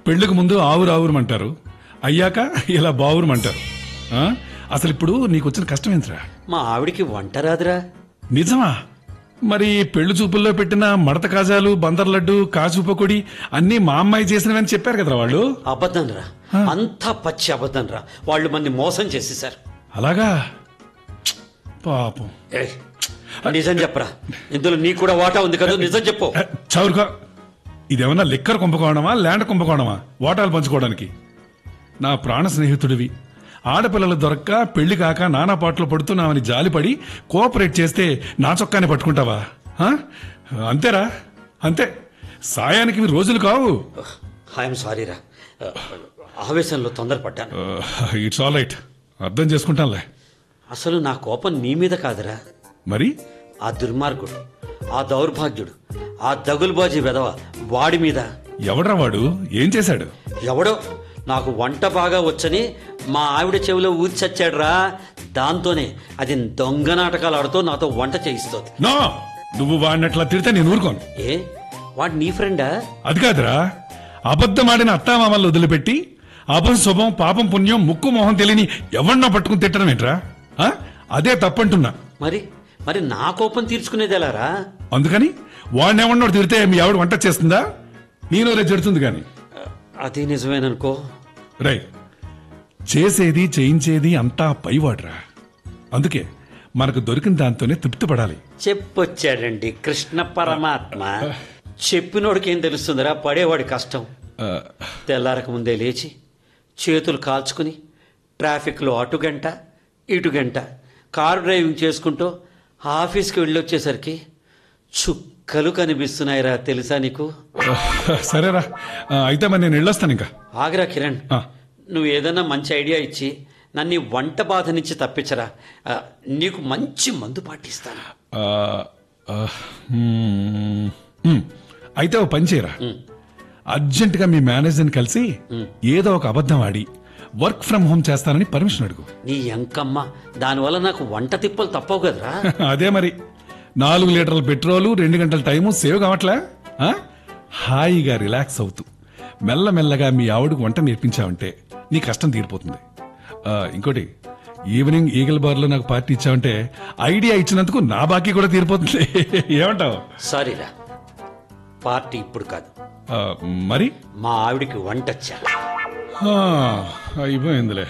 పెళ్లికి ముందు ఆవురు ఆవురమంటారు అయ్యాక ఇలా బావురమంటారు ఆ? అసలు ఇప్పుడు నీకు వచ్చిన కష్టం ఏంట్రా మా ఆవిడికి వంట రాదురా నిజమా మరి పెళ్లి చూపుల్లో పెట్టిన మడత కాజాలు బందర్ లడ్డు కాజు పకోడి అన్ని మా అమ్మాయి చేసినవని చెప్పారు కదరా వాళ్ళు అబద్ధం రా అంతా పచ్చి అబద్ధం రా వాళ్ళు మంది మోసం చేసేశారు అలాగా పాపం ఏయ్, నిజం చెప్పరా ఇందులో నీకు కూడా వాటా ఉంది కదా నిజం చెప్పు ఏ, చౌరుగా ఇదేమన్నా లిక్కర్ కుంభకోణమా ల్యాండ్ కుంభకోణమా ఓటాలు పంచుకోవడానికి నా ప్రాణ స్నేహితుడివి ఆడపిల్లలు దొరక్క పెళ్లి కాక నానా పాటలు పడుతున్నామని జాలిపడి కోఆపరేట్ చేస్తే నా చొక్కానే పట్టుకుంటావా ఆ? అంతేరా అంతే సాయానికి ఇవి రోజులు కావు ఐఎమ్ సారీ రా ఆవేశంలో తొందరపడ్డాను ఇట్స్ ఆల్ రైట్ అర్థం చేసుకుంటానులే అసలు నా కోపం నీ మీద కాదురా మరి ఆ దుర్మార్గుడు ఆ దౌర్భాగ్యుడు ఆ దగులుబాజీ వెధవ వాడి మీద ఎవడ్రా వాడు ఏం చేశాడు ఎవడో నాకు వంట బాగా వచ్చని మా ఆవిడ చెవిలో ఊది చచ్చాడురా దాంతోనే అది దొంగ నాటకాలు ఆడుతూ నాతో వంట చేయిస్తోంది నో నువ్వు వాడినట్లా తిడితే నేను ఊరుకోను ఏ వాడు నీ ఫ్రెండా అది కాదురా అబద్ధమాడిన అత్తామామల్ని వదిలిపెట్టి అపం శుభం పాపం పుణ్యం ముక్కు మొహం తెలియని ఎవరినో పట్టుకుని తిట్టడం ఏంట్రా ఆ? అదే తప్పంటున్నా మరి మరి నా కోపం తీర్చుకునేది ఎలారా అందుకని వాడినేమన్నాడు తిడితే మీ ఆవిడ వంట చేస్తుందా నీలో చెడుతుంది గాని అది నిజమేననుకో రై చేసేది చేయించేది అంతా పైవాడ్రా అందుకే మనకు దొరికిన దాంతోనే తృప్తి పడాలి చెప్పొచ్చాడండి కృష్ణ పరమాత్మ చెప్పినోడికి ఏం తెలుస్తుందిరా పడేవాడి కష్టం ఆ, తెల్లారక ముందే లేచి చేతులు కాల్చుకుని ట్రాఫిక్లో అటు గంట ఇటు గంట కారు డ్రైవింగ్ చేసుకుంటూ ఆఫీస్కి వెళ్ళొచ్చేసరికి చుక్కలు కనిపిస్తున్నాయిరా తెలుసా నీకు సరేరా ఆ, అయితే మరి నేను వెళ్ళొస్తాను ఇంకా ఆగరా కిరణ్ ఆ. నువ్వు ఏదైనా మంచి ఐడియా ఇచ్చి నన్ను ఈ వంట బాధ నుంచి తప్పించరా ఆ, నీకు మంచి మందు పాటిస్తాను ఆ, ఆ, మ్మ్, మ్మ్. అయితే ఓ పని చేయరా అర్జెంటుగా మీ మేనేజర్ని కలిసి ఏదో ఒక అబద్ధం ఆడి వర్క్ ఫ్రం హోమ్ చేస్తానని పర్మిషన్ అడుగు నీ ఎంకమ్మ దానివల్ల నాకు వంట తిప్పలు తప్పవు కదరా అదే మరి నాలుగు లీటర్ల పెట్రోలు రెండు గంటల టైము సేవ్ కావట్లే ఆ? హాయిగా రిలాక్స్ అవుతూ మెల్లమెల్లగా మీ ఆవిడకు వంట నేర్పించావంటే నీ కష్టం తీరిపోతుంది ఆ, ఇంకోటి ఈవినింగ్ ఈగల్ బార్లో నాకు పార్టీ ఇచ్చావంటే ఐడియా ఇచ్చినందుకు నా బాకీ కూడా తీరిపోతుంది ఏమంటావు సారీరా పార్టీ ఇప్పుడు కాదు ఆ, మరి మా ఆవిడికి వంట వచ్చా ఆ, అయిపోయిందిలే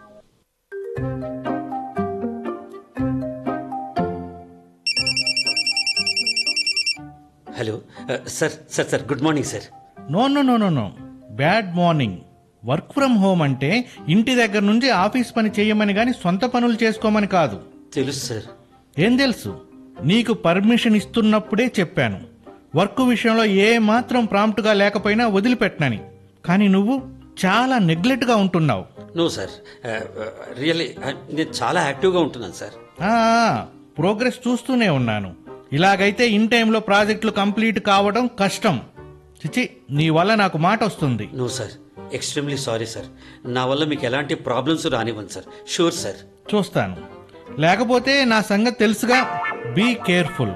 హలో ఆ, sir sir sir good morning sir no no no no no bad morning work from home అంటే ఇంటి దగ్గర నుంచి ఆఫీస్ పని చేయమని కానీ సొంత పనులు చేసుకోమని కాదు తెలుసు సార్ ఏం తెలుసు నీకు పర్మిషన్ ఇస్తున్నప్పుడే చెప్పాను వర్క్ విషయంలో ఏ మాత్రం ప్రాంప్ట్గా లేకపోయినా వదిలిపెట్టనని కానీ నువ్వు చాలా నెగ్లెక్ట్గా ఉంటున్నావు నో సార్ రియల్లీ నేను చాలా యాక్టివ్గా ఉంటున్నాను సార్ ఆ, ప్రోగ్రెస్ చూస్తూనే ఉన్నాను ఇలాగైతే ఇన్ టైంలో ప్రాజెక్టులు కంప్లీట్ కావడం కష్టం చిచి నీ వల్ల నాకు మాట వస్తుంది no sir extremely sorry sir నా వల్ల మీకు ఎలాంటి ప్రాబ్లమ్స్ రానివ్వను సార్ షూర్ సార్ చూస్తాను లేకపోతే నా సంగతి తెలుసుగా బీ కేర్ఫుల్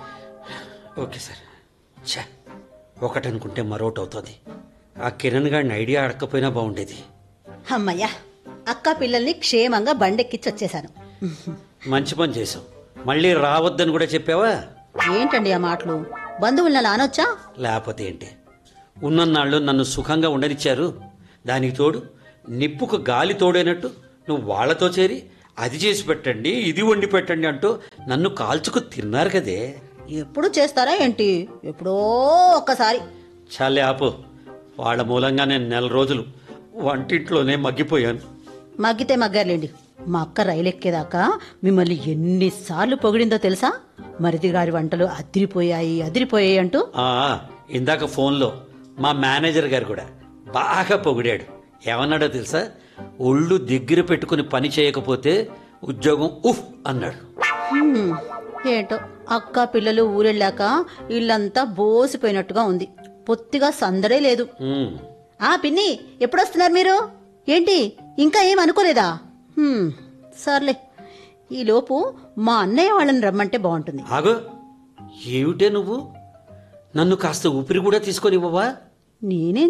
ఓకే సార్ ఛా ఒకటనుకుంటే మరొకటి అవుతుంది ఆ కిరణ్ గారిని ఐడియా అడగకపోయినా బాగుండేది అమ్మయ్యా అక్క పిల్లల్ని క్షేమంగా బండెక్కిచ్చి వచ్చేసాను మంచి పని చేసావు మళ్ళీ రావద్దని కూడా చెప్పావా ఏంటండి ఆ మాటలు బంధువులను అలా అనొచ్చా లేకపోతే ఏంటి ఉన్నన్నాళ్ళు నన్ను సుఖంగా ఉండనిచ్చారు దానికి తోడు నిప్పుకు గాలి తోడైనట్టు నువ్వు వాళ్ళతో చేరి అది చేసి పెట్టండి ఇది వండి పెట్టండి అంటూ నన్ను కాల్చుకు తిన్నారు కదే ఎప్పుడు చేస్తారా ఏంటి ఎప్పుడో ఒక్కసారి చాలే ఆపు వాళ్ళ మూలంగా నేను నెల రోజులు వంటింట్లోనే మగ్గిపోయాను మగ్గితే మగ్గారులేండి మా అక్క రైలు ఎక్కేదాకా మిమ్మల్ని ఎన్నిసార్లు పొగిడిందో తెలుసా మరిది గారి వంటలు అదిరిపోయాయి అదిరిపోయాయి అంటూ ఆ, ఇందాక ఫోన్లో మా మేనేజర్ గారు కూడా బాగా పొగిడాడు ఏమన్నాడో తెలుసా ఒళ్ళు దగ్గర పెట్టుకుని పని చేయకపోతే ఉద్యోగం ఉఫ్ అన్నాడు హ్మ్, ఏంటో అక్క పిల్లలు ఊరెళ్ళాక ఇల్లంతా బోసిపోయినట్టుగా ఉంది పొత్తిగా సందడే లేదు ఉమ్, ఆ పిన్ని ఎప్పుడొస్తున్నారు మీరు ఏంటి ఇంకా ఏం అనుకోలేదా హ్మ్, సర్లే ఈలోపు మా అన్నయ్య వాళ్ళని రమ్మంటే బాగుంటుంది ఆగో ఏమిటే నువ్వు నన్ను కాస్త ఊపిరి కూడా తీసుకొని ఇవ్వవా నేనేం